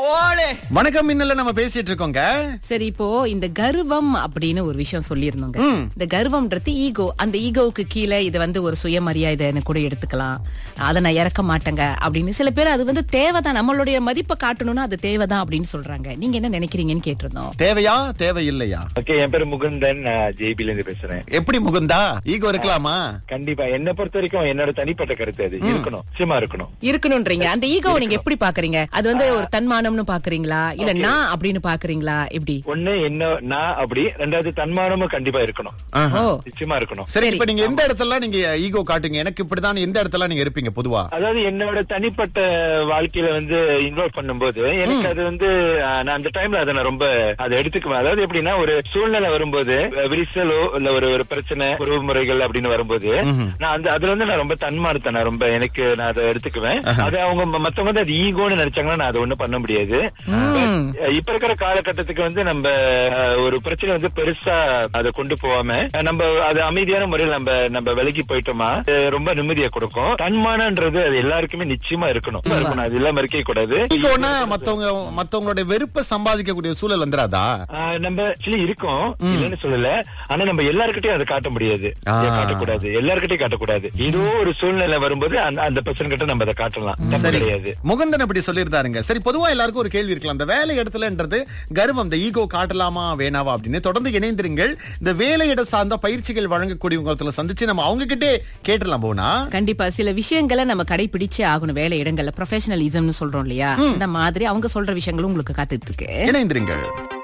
போலே வணக்கம் இன்னல நம்ம பேசிட்டு இருக்கோங்க சரி இப்போ இந்த கர்வம் அப்படின்னு ஒரு விஷயம் சொல்லியிருந்தோங்க இந்த கர்வம்ன்றது ஈகோ அந்த ஈகோவுக்கு கீழே இது வந்து ஒரு சுயமரியாதைன்னு கூட எடுத்துக்கலாம் அதை நான் இறக்க மாட்டேங்க அப்படின்னு சில பேர் அது வந்து தேவைதான் நம்மளுடைய மதிப்பை காட்டணும்னா அது தேவைதான் அப்படின்னு சொல்றாங்க நீங்க என்ன நினைக்கிறீங்கன்னு கேட்டிருந்தோம் தேவையா தேவையில்லையா ஓகே என் பேரு முகுந்தன் நான் ஜேபில இருந்து பேசுறேன் எப்படி முகுந்தா ஈகோ இருக்கலாமா கண்டிப்பா என்ன பொறுத்த வரைக்கும் என்னோட தனிப்பட்ட கருத்து அது இருக்கணும் நிச்சயமா இருக்கணும் இருக்கணும்ன்றீங்க அந்த ஈகோவை நீங்க எப்படி பாக்குறீங்க அது வந்து ஒரு தன்மானம்னு பாக்குறீங்களா இல்ல நான் அப்படின்னு பாக்குறீங்களா எப்படி ஒண்ணு என்ன நான் அப்படி ரெண்டாவது தன்மானமும் கண்டிப்பா இருக்கணும் ஆஹா. ஓ நிச்சயமா இருக்கணும் சரி இப்ப நீங்க எந்த இடத்துல நீங்க ஈகோ காட்டுங்க எனக்கு இப்படிதான் எந்த இடத்துல நீங்க இருப்பீங்க பொதுவா அதாவது என்னோட தனிப்பட்ட வாழ்க்கையில வந்து இன்வால்வ் பண்ணும்போது எனக்கு அது வந்து அஹ், நான் அந்த டைம்ல அதை நான் ரொம்ப அதை எடுத்துக்குவேன் அதாவது எப்படின்னா ஒரு சூழ்நிலை வரும்போது அஹ், விரிசலோ இல்ல ஒரு ஒரு பிரச்சனை உறவு முறைகள் அப்படின்னு வரும்போது நான் அந்த அதுல வந்து நான் ரொம்ப தன்மானத்தை நான் ரொம்ப எனக்கு நான் அதை எடுத்துக்குவேன் அது அவங்க ம- மத்தவங்க வந்து அது ஈகோன்னு நினைச்சாங்கன்னா நான் அதை ஒண்ணும் பண்ண முடியாது ம். அஹ், இப்ப இருக்கிற காலகட்டத்துக்கு வந்து நம்ம அஹ், ஒரு பிரச்சனை வந்து பெருசா அதை கொண்டு போகாம அஹ், நம்ம அது அமைதியான முறையில் நம்ம நம்ம விலகி போயிட்டோமா அது ரொம்ப நிம்மதியை கொடுக்கும் தன்மானன்றது அது எல்லாருக்குமே நிச்சயமா இருக்கணும் இருக்கணும் அது இல்லாம இருக்கவே கூடாது ஈகோனா மத்தவங்க மத்தவங்களோட வெறுப்ப சம்பாதிக்கக்கூடிய சூழல் வந்துராதா ஆஹ் நம்ம ஆக்சுவலி இருக்கோம் இல்லைன்னு சொல்லல ஆனா நம்ம எல்லார்கிட்டயும் அதை காட்ட முடியாது ஆ. இதை காட்டக்கூடாது எல்லார்கிட்டயும் காட்டக்கூடாது ஏதோ ஒரு சூழ்நிலை வரும்போது அந்த அந்த பர்சன் கிட்ட நம்ம அதை காட்டலாம் தப்பு சரி கிடையாது முகுந்தன் அப்படி சொல்லியிருந்தாருங்க சரி பொதுவா எல்லாருக்கும் ஒரு கேள்வி இருக்கலாம் இந்த வேலை இடத்துலன்றது கர்வம் இந்த ஈகோ காட்டலாமா வேணாவா அப்படின்னு தொடர்ந்து இணைந்திருங்கள் இந்த வேலையிட சார்ந்த பயிற்சிகள் வழங்கக்கூடியவங்கள சந்திச்சு நம்ம அவங்க கிட்டே கேட்டலாம் போனா கண்டிப்பா சில விஷயங்களை நம்ம கடைபிடிச்சே ஆகணும் வேலை இடங்கள்ல ப்ரொஃபஷனலிசம்னு சொல்றோம் இல்லையா இந்த மாதிரி அவங்க சொல்ற விஷயங்களும் உங்களுக்கு காத்துட்டு இருக்கு இணைந்திருங்கள்